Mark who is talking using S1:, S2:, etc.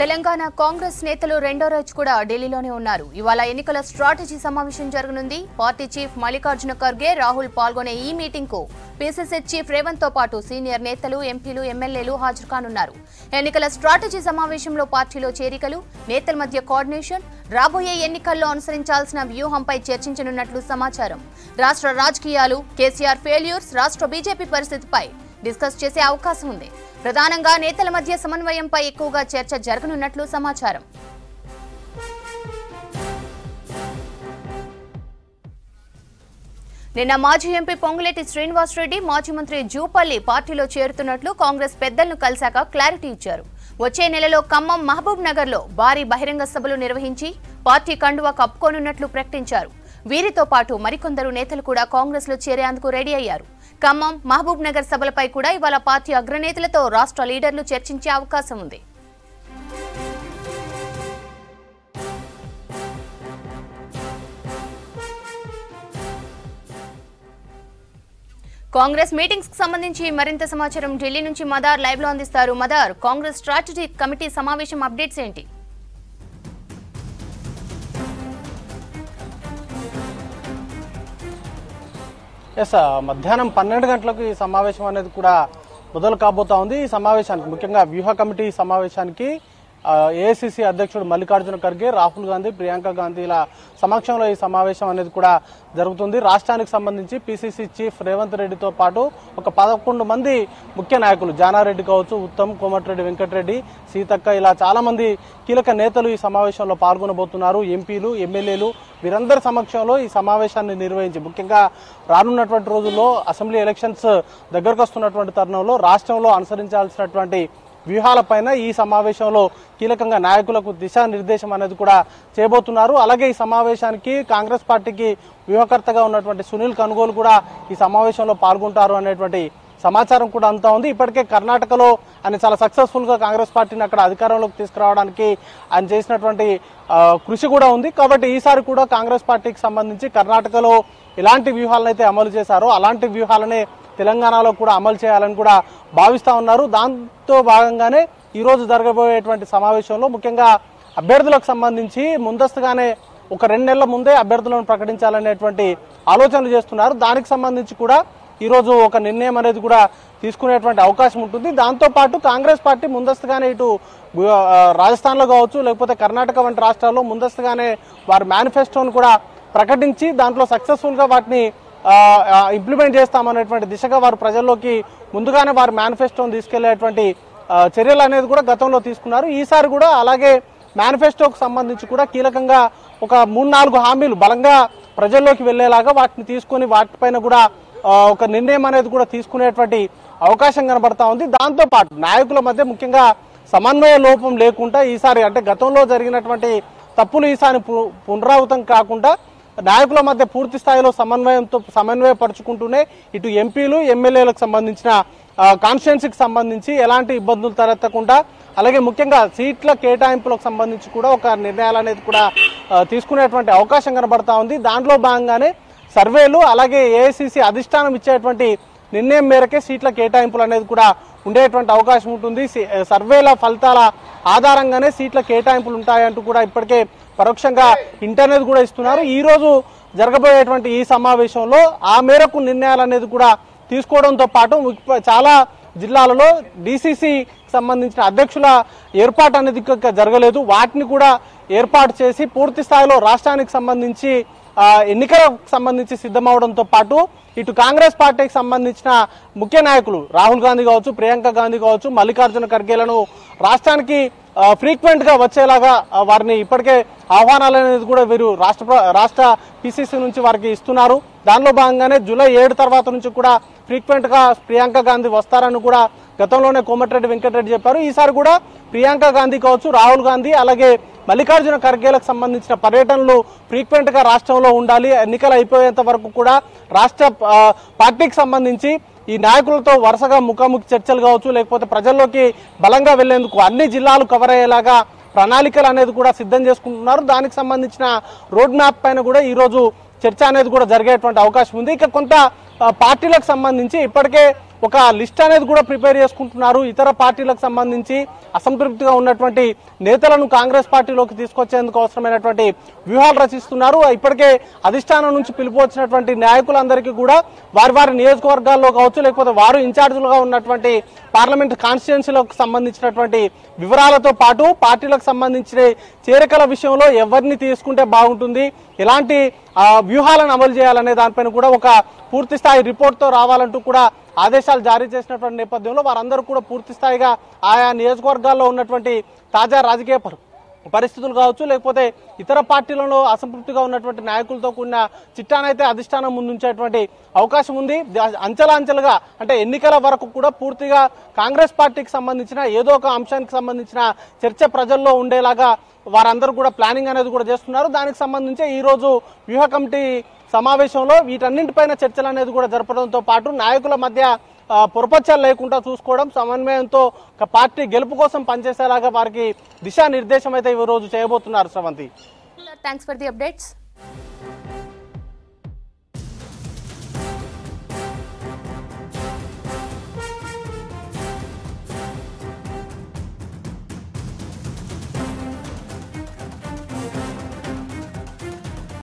S1: తెలంగాణ కాంగ్రెస్ నేతలు రెండో రోజు కూడా ఢిల్లీలోనే ఉన్నారు ఇవాళ ఎన్నికల స్ట్రాటజీ సమావేశం జరగనుంది పార్టీ చీఫ్ మల్లికార్జున ఖర్గే రాహుల్ పాల్గొనే ఈ మీటింగ్ కు పీసీసీ చీఫ్ రేవంత్ తో పాటు సీనియర్ నేతలు ఎంపీలు ఎమ్మెల్యేలు హాజరు కానున్నారు ఎన్నికల స్ట్రాటజీ సమావేశంలో పార్టీలో చేరికలు నేతల మధ్య కోఆర్డినేషన్ రాబోయే ఎన్నికల్లో అనుసరించాల్సిన వ్యూహంపై చర్చించనున్నట్లు సమాచారం రాష్ట్ర రాజకీయాలు కేసీఆర్ ఫెయిల్యూర్స్ రాష్ట్ర బీజేపీ పరిస్థితిపై డిస్కస్ చేసే అవకాశం ఉంది ప్రధానంగా నేతల మధ్య సమన్వయంపై ఎక్కువగా చర్చ జరగనున్నట్లు సమాచారం నిన్న మాజీ ఎంపీ పొంగులేటి శ్రీనివాసరెడ్డి మాజీ మంత్రి జూపల్లి పార్టీలో చేరుతున్నట్లు కాంగ్రెస్ పెద్దలను కలిశాక క్లారిటీ ఇచ్చారు వచ్చే నెలలో ఖమ్మం మహబూబ్ నగర్ లో భారీ బహిరంగ సభలు నిర్వహించి పార్టీ కండువా కప్పుకోనున్నట్లు ప్రకటించారు వీరితో పాటు మరికొందరు నేతలు కూడా కాంగ్రెస్ లో చేరేందుకు రెడీ అయ్యారు ఖమ్మం మహబూబ్ నగర్ సభలపై కూడా ఇవాళ పార్టీ అగ్రనేతలతో రాష్ట్ర లీడర్లు చర్చించే అవకాశం ఉంది కాంగ్రెస్ మీటింగ్స్ కి సంబంధించి మరింత సమాచారం ఢిల్లీ నుంచి మదార్ లైవ్ లో అందిస్తారు మదార్ కాంగ్రెస్ స్ట్రాటజీ కమిటీ సమావేశం అప్డేట్స్ ఏంటి
S2: ఎస్ మధ్యాహ్నం పన్నెండు గంటలకు ఈ సమావేశం అనేది కూడా మొదలు కాబోతా ఉంది ఈ సమావేశానికి ముఖ్యంగా వ్యూహ కమిటీ సమావేశానికి ఏఐసిసి అధ్యక్షుడు మల్లికార్జున ఖర్గే రాహుల్ గాంధీ ప్రియాంక గాంధీల సమక్షంలో ఈ సమావేశం అనేది కూడా జరుగుతుంది రాష్ట్రానికి సంబంధించి పిసిసి చీఫ్ రేవంత్ రెడ్డితో పాటు ఒక పదకొండు మంది ముఖ్య నాయకులు జానారెడ్డి కావచ్చు ఉత్తమ్ కోమటిరెడ్డి వెంకటరెడ్డి సీతక్క ఇలా చాలా మంది కీలక నేతలు ఈ సమావేశంలో పాల్గొనబోతున్నారు ఎంపీలు ఎమ్మెల్యేలు వీరందరి సమక్షంలో ఈ సమావేశాన్ని నిర్వహించి ముఖ్యంగా రానున్నటువంటి రోజుల్లో అసెంబ్లీ ఎలక్షన్స్ దగ్గరకు వస్తున్నటువంటి తరుణంలో రాష్ట్రంలో అనుసరించాల్సినటువంటి వ్యూహాలపైన ఈ సమావేశంలో కీలకంగా నాయకులకు దిశానిర్దేశం అనేది కూడా చేయబోతున్నారు అలాగే ఈ సమావేశానికి కాంగ్రెస్ పార్టీకి వ్యూహకర్తగా ఉన్నటువంటి సునీల్ కనుగోలు కూడా ఈ సమావేశంలో పాల్గొంటారు అనేటువంటి సమాచారం కూడా అంతా ఉంది ఇప్పటికే కర్ణాటకలో ఆయన చాలా సక్సెస్ఫుల్ గా కాంగ్రెస్ పార్టీని అక్కడ అధికారంలోకి తీసుకురావడానికి ఆయన చేసినటువంటి ఆ, కృషి కూడా ఉంది కాబట్టి ఈసారి కూడా కాంగ్రెస్ పార్టీకి సంబంధించి కర్ణాటకలో ఎలాంటి వ్యూహాలను అయితే అమలు చేశారో అలాంటి వ్యూహాలనే తెలంగాణలో కూడా అమలు చేయాలని కూడా భావిస్తా ఉన్నారు దాంతో భాగంగానే ఈ రోజు జరగబోయేటువంటి సమావేశంలో ముఖ్యంగా అభ్యర్థులకు సంబంధించి ముందస్తుగానే ఒక రెండు నెలల ముందే అభ్యర్థులను ప్రకటించాలనేటువంటి ఆలోచనలు చేస్తున్నారు దానికి సంబంధించి కూడా ఈ రోజు ఒక నిర్ణయం అనేది కూడా తీసుకునేటువంటి అవకాశం ఉంటుంది దాంతో పాటు కాంగ్రెస్ పార్టీ ముందస్తుగానే ఇటు గు- ఆ, రాజస్థాన్లో కావచ్చు లేకపోతే కర్ణాటక వంటి రాష్ట్రాల్లో ముందస్తుగానే వారి మేనిఫెస్టోను కూడా ప్రకటించి దాంట్లో సక్సెస్ఫుల్ గా వాటిని ఇంప్లిమెంట్ చేస్తామనేటువంటి దిశగా వారు ప్రజల్లోకి ముందుగానే వారి మేనిఫెస్టోను తీసుకెళ్లేటువంటి ఆ, చర్యలు అనేది కూడా గతంలో తీసుకున్నారు ఈసారి కూడా అలాగే మేనిఫెస్టోకు సంబంధించి కూడా కీలకంగా ఒక మూడు నాలుగు హామీలు బలంగా ప్రజల్లోకి వెళ్లేలాగా వాటిని తీసుకొని వాటిపైన కూడా ఆ, ఒక నిర్ణయం అనేది కూడా తీసుకునేటువంటి అవకాశం కనబడతా ఉంది దాంతో పాటు నాయకుల మధ్య ముఖ్యంగా సమన్వయ లోపం లేకుండా ఈసారి అంటే గతంలో జరిగినటువంటి తప్పులు ఈసారి పు- పునరావృతం కాకుండా నాయకుల మధ్య పూర్తి స్థాయిలో సమన్వయంతో సమన్వయపరుచుకుంటూనే ఇటు ఎంపీలు ఎమ్మెల్యేలకు సంబంధించిన కాన్స్టిట్యున్సీకి సంబంధించి ఎలాంటి ఇబ్బందులు తలెత్తకుండా అలాగే ముఖ్యంగా సీట్ల కేటాయింపులకు సంబంధించి కూడా ఒక నిర్ణయాలు అనేది కూడా ఆ, తీసుకునేటువంటి అవకాశం కనబడతా ఉంది దాంట్లో భాగంగానే సర్వేలు అలాగే ఏఐసిసి అధిష్టానం ఇచ్చేటువంటి నిర్ణయం మేరకే సీట్ల కేటాయింపులు అనేది కూడా ఉండేటువంటి అవకాశం ఉంటుంది సి- సర్వేల ఫలితాల ఆధారంగానే సీట్ల కేటాయింపులు ఉంటాయంటూ కూడా ఇప్పటికే పరోక్షంగా ఇంటర్నెట్ కూడా ఇస్తున్నారు ఈ రోజు జరగబోయేటువంటి ఈ సమావేశంలో ఆ మేరకు నిర్ణయాలు అనేది కూడా తీసుకోవడంతో పాటు ముఖ్య- చాలా జిల్లాలలో డిసిసి సంబంధించిన అధ్యక్షుల ఏర్పాటు అనేది ఇంకా జరగలేదు వాటిని కూడా ఏర్పాటు చేసి పూర్తి స్థాయిలో రాష్ట్రానికి సంబంధించి ఆ, ఎన్నికలకు సంబంధించి సిద్ధమవడంతో పాటు ఇటు కాంగ్రెస్ పార్టీకి సంబంధించిన ముఖ్య నాయకులు రాహుల్ గాంధీ కావచ్చు ప్రియాంక గాంధీ కావచ్చు మల్లికార్జున ఖర్గేలను రాష్ట్రానికి ఫ్రీక్వెంట్ గా వచ్చేలాగా ఆ, వారిని ఇప్పటికే ఆహ్వానాలు అనేది కూడా వీరు రాష్ట్ర ప్ర- రాష్ట్ర పిసిసి నుంచి వారికి ఇస్తున్నారు దానిలో భాగంగానే జూలై ఏడు తర్వాత నుంచి కూడా ఫ్రీక్వెంట్ గా ప్రియాంక గాంధీ వస్తారని కూడా గతంలోనే కోమటిరెడ్డి వెంకటరెడ్డి చెప్పారు ఈసారి కూడా ప్రియాంక గాంధీ కావచ్చు రాహుల్ గాంధీ అలాగే మల్లికార్జున ఖర్గేలకు సంబంధించిన పర్యటనలు ఫ్రీక్వెంట్ గా రాష్ట్రంలో ఉండాలి ఎన్నికలు అయిపోయేంత వరకు కూడా రాష్ట్ర ఆ, పార్టీకి సంబంధించి ఈ నాయకులతో వరుసగా ముఖాముఖి చర్చలు కావచ్చు లేకపోతే ప్రజల్లోకి బలంగా వెళ్లేందుకు అన్ని జిల్లాలు కవర్ అయ్యేలాగా ప్రణాళికలు అనేది కూడా సిద్ధం చేసుకుంటున్నారు దానికి సంబంధించిన రోడ్ మ్యాప్ పైన కూడా ఈ రోజు చర్చ అనేది కూడా జరిగేటువంటి అవకాశం ఉంది ఇక కొంత ఆ, పార్టీలకు సంబంధించి ఇప్పటికే ఒక లిస్ట్ అనేది కూడా ప్రిపేర్ చేసుకుంటున్నారు ఇతర పార్టీలకు సంబంధించి అసంతృప్తిగా ఉన్నటువంటి నేతలను కాంగ్రెస్ పార్టీలోకి తీసుకొచ్చేందుకు అవసరమైనటువంటి వ్యూహాలు రచిస్తున్నారు ఇప్పటికే అధిష్టానం నుంచి పిలుపు వచ్చినటువంటి నాయకులందరికీ కూడా వారి వారి నియోజకవర్గాల్లో కావచ్చు లేకపోతే వారు ఇన్ఛార్జీలుగా ఉన్నటువంటి పార్లమెంట్ కాన్స్టిట్యున్సీలకు సంబంధించినటువంటి వివరాలతో పాటు పార్టీలకు సంబంధించిన చేరికల విషయంలో ఎవరిని తీసుకుంటే బాగుంటుంది ఎలాంటి ఆ, వ్యూహాలను అమలు చేయాలనే దానిపైన కూడా ఒక పూర్తి స్థాయి రిపోర్ట్తో రావాలంటూ కూడా ఆదేశాలు జారీ చేసినటువంటి నేపథ్యంలో వారందరూ కూడా పూర్తి స్థాయిగా ఆయా నియోజకవర్గాల్లో ఉన్నటువంటి తాజా రాజకీయ పరి- పరిస్థితులు కావచ్చు లేకపోతే ఇతర పార్టీలలో అసంతృప్తిగా ఉన్నటువంటి నాయకులతో కూడిన చిట్టానైతే అధిష్టానం ముందుంచేటువంటి అవకాశం ఉంది ద- అంచెలంచెలుగా అంటే ఎన్నికల వరకు కూడా పూర్తిగా కాంగ్రెస్ పార్టీకి సంబంధించిన ఏదో ఒక అంశానికి సంబంధించిన చర్చ ప్రజల్లో ఉండేలాగా వారందరూ కూడా ప్లానింగ్ అనేది కూడా చేస్తున్నారు దానికి సంబంధించి ఈ రోజు వ్యూహ కమిటీ సమావేశంలో వీటన్నింటిపైన చర్చలు అనేది కూడా జరపడంతో పాటు నాయకుల మధ్య ఆ, పొరపచ్చాలు లేకుండా చూసుకోవడం సమన్వయంతో ఒక పార్టీ గెలుపు కోసం పనిచేసేలాగా వారికి దిశానిర్దేశం అయితే ఈ రోజు చేయబోతున్నారు Sravanthi
S1: thanks for the updates